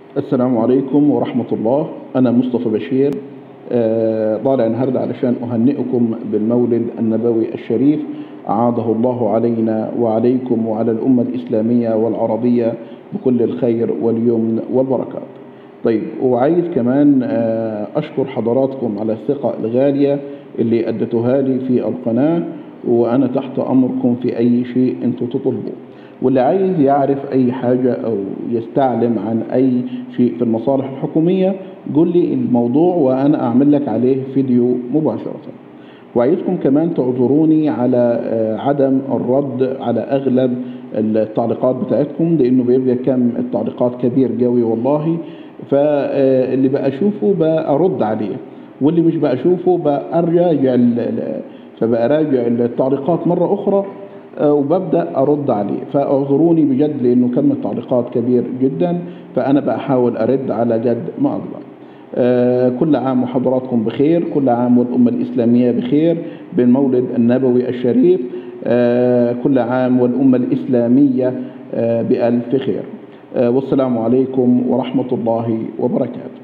السلام عليكم ورحمة الله أنا مصطفى بشير آه، طالع النهاردة علشان أهنئكم بالمولد النبوي الشريف أعاده الله علينا وعليكم وعلى الأمة الإسلامية والعربية بكل الخير واليمن والبركات طيب وعايز كمان آه، أشكر حضراتكم على الثقة الغالية اللي أديتوها لي في القناة وأنا تحت أمركم في أي شيء أنتم تطلبوه واللي عايز يعرف أي حاجة أو يستعلم عن أي شيء في المصالح الحكومية قول لي الموضوع وأنا أعمل لك عليه فيديو مباشرة وعايزكم كمان تعذروني على آه، عدم الرد على أغلب التعليقات بتاعتكم لأنه بيبقى كم التعليقات كبير قوي والله فاللي بقى أشوفه برد عليه واللي مش بقى أشوفه بأراجع ال- ال- فبراجع التعليقات مرة أخرى آه، وببدا ارد عليه فاعذروني بجد لانه كم التعليقات كبير جدا فانا بحاول ارد على قد ما اقدر آه، كل عام وحضراتكم بخير كل عام والأمة الإسلامية بخير بالمولد النبوي الشريف آه، كل عام والأمة الإسلامية آه، بألف خير آه، والسلام عليكم ورحمة الله وبركاته